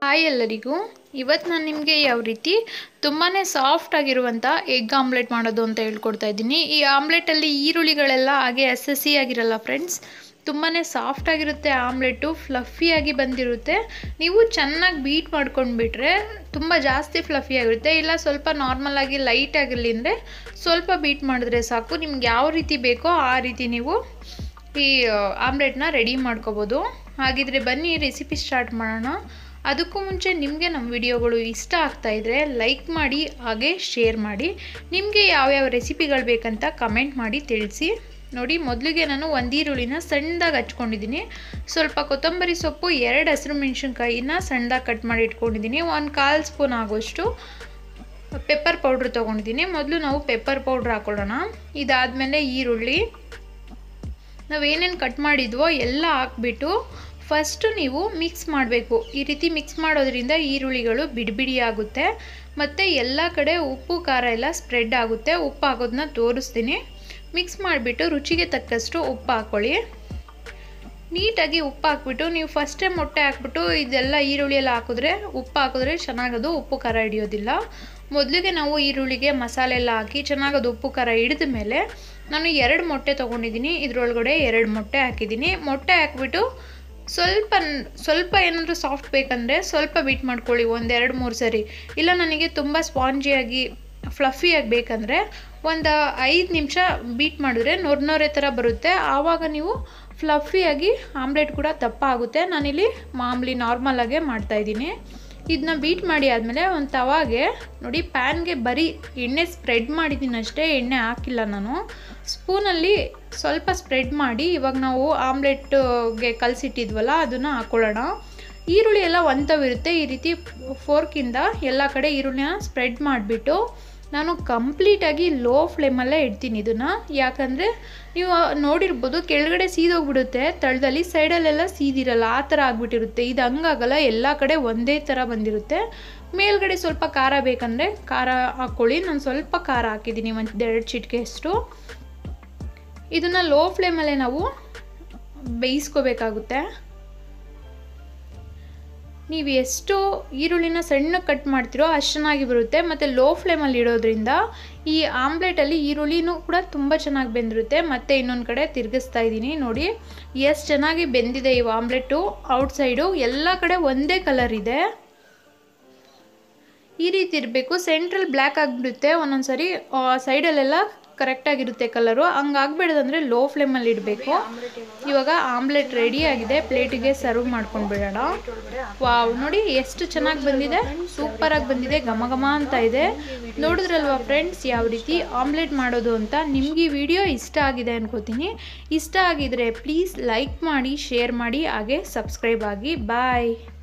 hi ಎಲ್ಲರಿಗೂ ಇವತ್ತು ನಾನು ನಿಮಗೆ ಯಾವ ರೀತಿ ತುಂಬಾ ಸಾಫ್ಟ್ ಆಗಿರುವಂಥ ಎಗ್ ಆಮ್ಲೆಟ್ ಮಾಡೋದು ಅಂತ ಹೇಳ್ಕೊಡ್ತಾ ಇದ್ದೀನಿ ಈ ಆಮ್ಲೆಟಲ್ಲಿ ಈರುಳ್ಳಿಗಳೆಲ್ಲ ಹಾಗೆ ಹಸಿ ಆಗಿರಲ್ಲ ಫ್ರೆಂಡ್ಸ್ ತುಂಬಾ ಸಾಫ್ಟ್ ಆಗಿರುತ್ತೆ ಆಮ್ಲೆಟು ಫ್ಲಫಿಯಾಗಿ ಬಂದಿರುತ್ತೆ ನೀವು ಚೆನ್ನಾಗಿ ಬೀಟ್ ಮಾಡ್ಕೊಂಡ್ಬಿಟ್ರೆ ತುಂಬ ಜಾಸ್ತಿ ಫ್ಲಫಿ ಆಗಿರುತ್ತೆ ಇಲ್ಲ ಸ್ವಲ್ಪ ನಾರ್ಮಲ್ ಆಗಿ ಲೈಟ್ ಆಗಿರಲಿ ಅಂದರೆ ಸ್ವಲ್ಪ ಬೀಟ್ ಮಾಡಿದ್ರೆ ಸಾಕು ನಿಮ್ಗೆ ಯಾವ ರೀತಿ ಬೇಕೋ ಆ ರೀತಿ ನೀವು ಈ ಆಮ್ಲೆಟ್ನ ರೆಡಿ ಮಾಡ್ಕೋಬೋದು ಹಾಗಿದ್ರೆ ಬನ್ನಿ ರೆಸಿಪಿ ಸ್ಟಾರ್ಟ್ ಮಾಡೋಣ ಅದಕ್ಕೂ ಮುಂಚೆ ನಿಮಗೆ ನಮ್ಮ ವಿಡಿಯೋಗಳು ಇಷ್ಟ ಆಗ್ತಾ ಇದ್ದರೆ ಲೈಕ್ ಮಾಡಿ ಹಾಗೆ ಶೇರ್ ಮಾಡಿ ನಿಮಗೆ ಯಾವ್ಯಾವ ರೆಸಿಪಿಗಳು ಬೇಕಂತ ಕಮೆಂಟ್ ಮಾಡಿ ತಿಳಿಸಿ ನೋಡಿ ಮೊದಲಿಗೆ ನಾನು ಒಂದು ಈರುಳ್ಳಿನ ಸಣ್ಣದಾಗಿ ಹಚ್ಕೊಂಡಿದ್ದೀನಿ ಸ್ವಲ್ಪ ಕೊತ್ತಂಬರಿ ಸೊಪ್ಪು ಎರಡು ಹಸಿರು ಮೆಣಸಿನ್ಕಾಯಿನ ಸಣ್ಣದಾಗಿ ಕಟ್ ಮಾಡಿ ಇಟ್ಕೊಂಡಿದ್ದೀನಿ ಒಂದು ಕಾಲು ಸ್ಪೂನ್ ಆಗೋಷ್ಟು ಪೆಪ್ಪರ್ ಪೌಡ್ರ್ ತೊಗೊಂಡಿದ್ದೀನಿ ಮೊದಲು ನಾವು ಪೆಪ್ಪರ್ ಪೌಡ್ರ್ ಹಾಕೊಳ್ಳೋಣ ಇದಾದಮೇಲೆ ಈರುಳ್ಳಿ ನಾವೇನೇನು ಕಟ್ ಮಾಡಿದ್ವೋ ಎಲ್ಲ ಹಾಕ್ಬಿಟ್ಟು ಫಸ್ಟು ನೀವು ಮಿಕ್ಸ್ ಮಾಡಬೇಕು ಈ ರೀತಿ ಮಿಕ್ಸ್ ಮಾಡೋದ್ರಿಂದ ಈರುಳ್ಳಿಗಳು ಬಿಡಿ ಆಗುತ್ತೆ ಮತ್ತು ಎಲ್ಲ ಕಡೆ ಉಪ್ಪು ಖಾರ ಎಲ್ಲ ಸ್ಪ್ರೆಡ್ ಆಗುತ್ತೆ ಉಪ್ಪು ಹಾಕೋದನ್ನ ತೋರಿಸ್ತೀನಿ ಮಿಕ್ಸ್ ಮಾಡಿಬಿಟ್ಟು ರುಚಿಗೆ ತಕ್ಕಷ್ಟು ಉಪ್ಪು ಹಾಕ್ಕೊಳ್ಳಿ ನೀಟಾಗಿ ಉಪ್ಪು ಹಾಕ್ಬಿಟ್ಟು ನೀವು ಫಸ್ಟೇ ಮೊಟ್ಟೆ ಹಾಕ್ಬಿಟ್ಟು ಇದೆಲ್ಲ ಈರುಳ್ಳಿ ಎಲ್ಲ ಹಾಕಿದ್ರೆ ಉಪ್ಪು ಹಾಕಿದ್ರೆ ಚೆನ್ನಾಗದು ಉಪ್ಪು ಖಾರ ಹಿಡಿಯೋದಿಲ್ಲ ಮೊದಲಿಗೆ ನಾವು ಈರುಳ್ಳಿಗೆ ಮಸಾಲೆ ಎಲ್ಲ ಹಾಕಿ ಚೆನ್ನಾಗದು ಉಪ್ಪು ಖಾರ ಹಿಡಿದ ಮೇಲೆ ನಾನು ಎರಡು ಮೊಟ್ಟೆ ತೊಗೊಂಡಿದ್ದೀನಿ ಇದರೊಳಗಡೆ ಎರಡು ಮೊಟ್ಟೆ ಹಾಕಿದ್ದೀನಿ ಮೊಟ್ಟೆ ಹಾಕ್ಬಿಟ್ಟು ಸ್ವಲ್ಪ ಸ್ವಲ್ಪ ಏನಾದರೂ ಸಾಫ್ಟ್ ಬೇಕಂದರೆ ಸ್ವಲ್ಪ ಬೀಟ್ ಮಾಡ್ಕೊಳ್ಳಿ ಒಂದೆರಡು ಮೂರು ಸರಿ ಇಲ್ಲ ನನಗೆ ತುಂಬ ಸ್ಪಾಂಜಿಯಾಗಿ ಫ್ಲಫಿಯಾಗಿ ಬೇಕಂದರೆ ಒಂದು ಐದು ನಿಮಿಷ ಬೀಟ್ ಮಾಡಿದ್ರೆ ನೊರೆ ನೊರೆ ಥರ ಬರುತ್ತೆ ಆವಾಗ ನೀವು ಫ್ಲಫಿಯಾಗಿ ಆಮ್ಲೆಟ್ ಕೂಡ ದಪ್ಪ ಆಗುತ್ತೆ ನಾನಿಲ್ಲಿ ಮಾಮೂಲಿ ನಾರ್ಮಲಾಗೆ ಮಾಡ್ತಾಯಿದ್ದೀನಿ ಇದನ್ನ ಬೀಟ್ ಮಾಡಿ ಆದಮೇಲೆ ಒಂದು ತವಾಗೆ ನೋಡಿ ಪ್ಯಾನ್ಗೆ ಬರೀ ಎಣ್ಣೆ ಸ್ಪ್ರೆಡ್ ಮಾಡಿದ್ದೀನಿ ಅಷ್ಟೇ ಎಣ್ಣೆ ಹಾಕಿಲ್ಲ ನಾನು ಸ್ಪೂನಲ್ಲಿ ಸ್ವಲ್ಪ ಸ್ಪ್ರೆಡ್ ಮಾಡಿ ಇವಾಗ ನಾವು ಆಮ್ಲೆಟ್ಗೆ ಕಲಸಿಟ್ಟಿದ್ವಲ್ಲ ಅದನ್ನು ಹಾಕ್ಕೊಳ್ಳೋಣ ಈರುಳ್ಳಿ ಎಲ್ಲ ಒಂಥವಿರುತ್ತೆ ಈ ರೀತಿ ಫೋರ್ಕಿಂದ ಎಲ್ಲ ಕಡೆ ಈರುಳ್ಳಿನ ಸ್ಪ್ರೆಡ್ ಮಾಡಿಬಿಟ್ಟು ನಾನು ಕಂಪ್ಲೀಟಾಗಿ ಲೋ ಫ್ಲೇಮಲ್ಲೇ ಇಡ್ತೀನಿ ಇದನ್ನು ಯಾಕಂದರೆ ನೀವು ನೋಡಿರ್ಬೋದು ಕೆಳಗಡೆ ಸೀದೋಗ್ಬಿಡುತ್ತೆ ತಳದಲ್ಲಿ ಸೈಡಲ್ಲೆಲ್ಲ ಸೀದಿರಲ್ಲ ಆ ಥರ ಆಗಿಬಿಟ್ಟಿರುತ್ತೆ ಇದು ಹಂಗಾಗಲ್ಲ ಎಲ್ಲ ಕಡೆ ಒಂದೇ ಥರ ಬಂದಿರುತ್ತೆ ಮೇಲ್ಗಡೆ ಸ್ವಲ್ಪ ಖಾರ ಬೇಕಂದರೆ ಖಾರ ಹಾಕ್ಕೊಳ್ಳಿ ನಾನು ಸ್ವಲ್ಪ ಖಾರ ಹಾಕಿದ್ದೀನಿ ಒಂದು ಎರಡು ಚಿಟಿಕೆಯಷ್ಟು ಇದನ್ನು ಲೋ ಫ್ಲೇಮಲ್ಲೇ ನಾವು ಬೇಯಿಸ್ಕೋಬೇಕಾಗುತ್ತೆ ನೀವು ಎಷ್ಟು ಈರುಳ್ಳಿನ ಸಣ್ಣಗೆ ಕಟ್ ಮಾಡ್ತೀರೋ ಅಷ್ಟು ಚೆನ್ನಾಗಿ ಬರುತ್ತೆ ಮತ್ತು ಲೋ ಫ್ಲೇಮಲ್ಲಿ ಇಡೋದ್ರಿಂದ ಈ ಆಮ್ಲೆಟಲ್ಲಿ ಈರುಳ್ಳಿನೂ ಕೂಡ ತುಂಬ ಚೆನ್ನಾಗಿ ಬೆಂದಿರುತ್ತೆ ಮತ್ತು ಇನ್ನೊಂದು ಕಡೆ ತಿರುಗಿಸ್ತಾ ಇದ್ದೀನಿ ನೋಡಿ ಎಷ್ಟು ಚೆನ್ನಾಗಿ ಬೆಂದಿದೆ ಈ ಆಮ್ಲೆಟು ಔಟ್ಸೈಡು ಎಲ್ಲ ಕಡೆ ಒಂದೇ ಕಲರ್ ಇದೆ ಈ ರೀತಿ ಇರಬೇಕು ಸೆಂಟ್ರಲ್ ಬ್ಲ್ಯಾಕ್ ಆಗಿಬಿಡುತ್ತೆ ಒಂದೊಂದು ಸರಿ ಸೈಡಲ್ಲೆಲ್ಲ ಕರೆಕ್ಟಾಗಿರುತ್ತೆ ಕಲರು ಹಂಗಾಗ್ಬೇಡ್ದಂದ್ರೆ ಲೋ ಫ್ಲೇಮಲ್ಲಿ ಇಡಬೇಕು ಇವಾಗ ಆಮ್ಲೆಟ್ ರೆಡಿ ಆಗಿದೆ ಪ್ಲೇಟಿಗೆ ಸರ್ವ್ ಮಾಡ್ಕೊಂಡು ಬಿಡೋಣ ವಾವ್ ನೋಡಿ ಎಷ್ಟು ಚೆನ್ನಾಗಿ ಬಂದಿದೆ ಸೂಪರಾಗಿ ಬಂದಿದೆ ಘಮ ಘಮ ಅಂತ ಇದೆ ನೋಡಿದ್ರಲ್ವಾ ಫ್ರೆಂಡ್ಸ್ ಯಾವ ರೀತಿ ಆಮ್ಲೆಟ್ ಮಾಡೋದು ಅಂತ ನಿಮ್ಗೆ ಈ ವಿಡಿಯೋ ಇಷ್ಟ ಆಗಿದೆ ಅನ್ಕೋತೀನಿ ಇಷ್ಟ ಆಗಿದ್ರೆ ಪ್ಲೀಸ್ ಲೈಕ್ ಮಾಡಿ ಶೇರ್ ಮಾಡಿ ಹಾಗೆ ಸಬ್ಸ್ಕ್ರೈಬ್ ಆಗಿ ಬಾಯ್